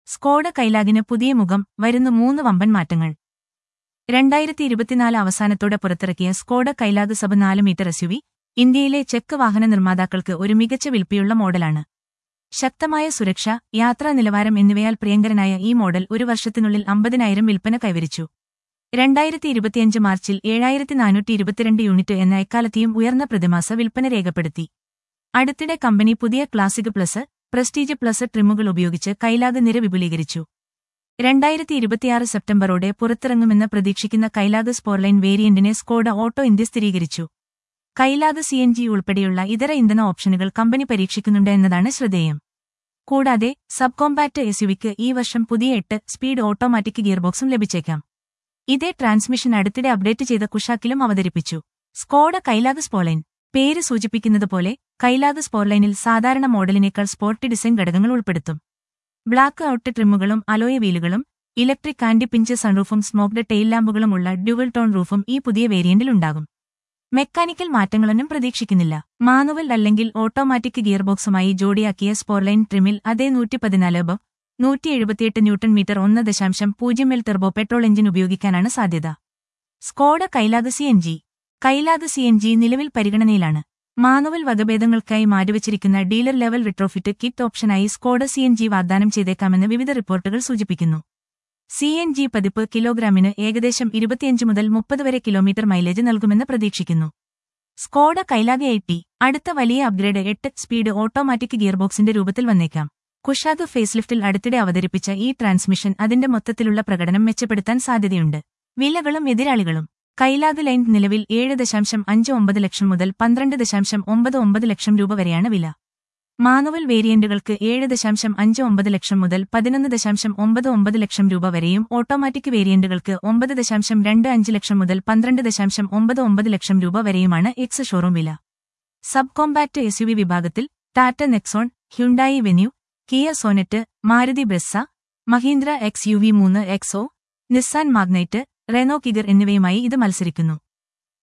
Skoda കൈലാഗിന് പുതിയ മുഖം വരുന്നു മൂന്ന് വമ്പൻ മാറ്റങ്ങൾ രണ്ടായിരത്തി ഇരുപത്തിനാല് അവസാനത്തോടെ പുറത്തിറക്കിയ സ്കോഡ കൈലാഗ് സബ് നാല് മീറ്റർ എസ്യുവി ഇന്ത്യയിലെ ചെക്ക് വാഹന നിർമ്മാതാക്കൾക്ക് ഒരു മികച്ച വിൽപ്പിയുള്ള മോഡലാണ് ശക്തമായ സുരക്ഷ യാത്രാ നിലവാരം എന്നിവയാൽ പ്രിയങ്കരനായ ഈ മോഡൽ ഒരു വർഷത്തിനുള്ളിൽ അമ്പതിനായിരം വിൽപ്പന കൈവരിച്ചു രണ്ടായിരത്തി ഇരുപത്തിയഞ്ച് മാർച്ചിൽ ഏഴായിരത്തി നാനൂറ്റി ഇരുപത്തിരണ്ട് യൂണിറ്റ് എന്ന എക്കാലത്തെയും ഉയർന്ന പ്രതിമാസ വിൽപ്പന രേഖപ്പെടുത്തി അടുത്തിടെ കമ്പനി പുതിയ ക്ലാസിക് പ്ലസ് പ്രസ്റ്റീജ് പ്ലസ് ട്രിമ്മുകൾ ഉപയോഗിച്ച് കൈലാഗ് നിര വിപുലീകരിച്ചു രണ്ടായിരത്തി ഇരുപത്തിയാറ് സെപ്റ്റംബറോടെ പുറത്തിറങ്ങുമെന്ന് പ്രതീക്ഷിക്കുന്ന കൈലാഗ് സ്പോർലൈൻ വേരിയന്റിനെ സ്കോഡ ഓട്ടോ ഇന്ത്യ സ്ഥിരീകരിച്ചു കൈലാഗ് സി എൻ ജി ഉൾപ്പെടെയുള്ള ഇതര ഇന്ധന ഓപ്ഷനുകൾ കമ്പനി പരീക്ഷിക്കുന്നുണ്ട് എന്നതാണ് ശ്രദ്ധേയം കൂടാതെ സബ് കോമ്പാക്ട് എസ്യുവിക്ക് ഈ വർഷം പുതിയ എട്ട് സ്പീഡ് ഓട്ടോമാറ്റിക് ഗിയർബോക്സും ലഭിച്ചേക്കാം ഇതേ ട്രാൻസ്മിഷൻ അടുത്തിടെ അപ്ഡേറ്റ് ചെയ്ത കുഷാക്കിലും അവതരിപ്പിച്ചു സ്കോഡ കൈലാഗ് സ്പോർലൈൻ പേര് സൂചിപ്പിക്കുന്നതുപോലെ കൈലാഗ് സ്പോർലൈനിൽ സാധാരണ മോഡലിനേക്കാൾ സ്പോർട്ടി ഡിസൈൻ ഘടകങ്ങൾ ഉൾപ്പെടുത്തും ബ്ലാക്ക് ഔട്ട് ട്രിമ്മുകളും അലോയ വീലുകളും ഇലക്ട്രിക് ആൻഡി പിഞ്ച് സൺറൂഫും സ്മോക്ഡ് ടെയിൽ ലാമ്പുകളുമുള്ള ഡ്യുവൽ ടോൺ റൂഫും ഈ പുതിയ വേരിയന്റിൽ ഉണ്ടാകും മെക്കാനിക്കൽ മാറ്റങ്ങളൊന്നും പ്രതീക്ഷിക്കുന്നില്ല മാനുവൽ അല്ലെങ്കിൽ ഓട്ടോമാറ്റിക് ഗിയർബോക്സുമായി ജോഡിയാക്കിയ സ്പോർലൈൻ ട്രിമിൽ അതേ നൂറ്റി പതിനാല് ബ നൂറ്റി എഴുപത്തിയെട്ട് ന്യൂട്ടൺ മീറ്റർ ഒന്ന് ദശാംശം പൂജ്യം എൽ ടെർബോ പെട്രോൾ എഞ്ചിൻ ഉപയോഗിക്കാനാണ് സാധ്യത Skoda Kylaq C N G Kylaq C N G നിലവിൽ പരിഗണനയിലാണ് മാനുവൽ വകഭേദങ്ങൾക്കായി മാറ്റിവച്ചിരിക്കുന്ന ഡീലർ ലെവൽ റിട്രോഫിറ്റ് കിറ്റ് ഓപ്ഷനായി സ്കോഡ സി എൻ ജി വാഗ്ദാനം ചെയ്തേക്കാമെന്ന് വിവിധ റിപ്പോർട്ടുകൾ സൂചിപ്പിക്കുന്നു സി എൻ ജി പതിപ്പ് കിലോഗ്രാമിന് ഏകദേശം ഇരുപത്തിയഞ്ച് മുതൽ മുപ്പത് വരെ കിലോമീറ്റർ മൈലേജ് നൽകുമെന്ന് പ്രതീക്ഷിക്കുന്നു സ്കോഡ കൈലാഗ് എയ്റ്റി അടുത്ത വലിയ അപ്ഗ്രേഡ് എട്ട് സ്പീഡ് ഓട്ടോമാറ്റിക് ഗിയർബോക്സിന്റെ രൂപത്തിൽ വന്നേക്കാം കുഷാഗ് ഫേസ്ലിഫ്റ്റിൽ അടുത്തിടെ അവതരിപ്പിച്ച ഈ ട്രാൻസ്മിഷൻ അതിന്റെ മൊത്തത്തിലുള്ള പ്രകടനം മെച്ചപ്പെടുത്താൻ സാധ്യതയുണ്ട് വിലകളും എതിരാളികളും കൈലാഗ് ലൈൻ നിലവിൽ ഏഴ് ദശാംശം അഞ്ച് ഒമ്പത് ലക്ഷം മുതൽ പന്ത്രണ്ട് ദശാംശം ഒമ്പത് ഒമ്പത് ലക്ഷം രൂപ വരെയാണ് വില മാനുവൽ വേരിയന്റുകൾക്ക് ഏഴ് ദശാംശം അഞ്ച് ഒമ്പത് ലക്ഷം മുതൽ പതിനൊന്ന് ദശാംശം ഒമ്പത് ഒമ്പത് ലക്ഷം രൂപ വരെയും ഓട്ടോമാറ്റിക് വേരിയന്റുകൾക്ക് ഒമ്പത് ദശാംശം രണ്ട് അഞ്ച് ലക്ഷം മുതൽ പന്ത്രണ്ട് ദശാംശം ഒമ്പത് ഒമ്പത് ലക്ഷം രൂപ വരെയുമാണ് എക്സ് ഷോറൂം വില സബ് കോമ്പാക്ട് എസ്യുവി വിഭാഗത്തിൽ Tata Nexon Hyundai Venue Kia Sonet Maruti Brezza Mahindra X U V മൂന്ന് XO Nissan Magnite Renault Kiger എന്നിവയുമായി ഇത് മത്സരിക്കുന്നു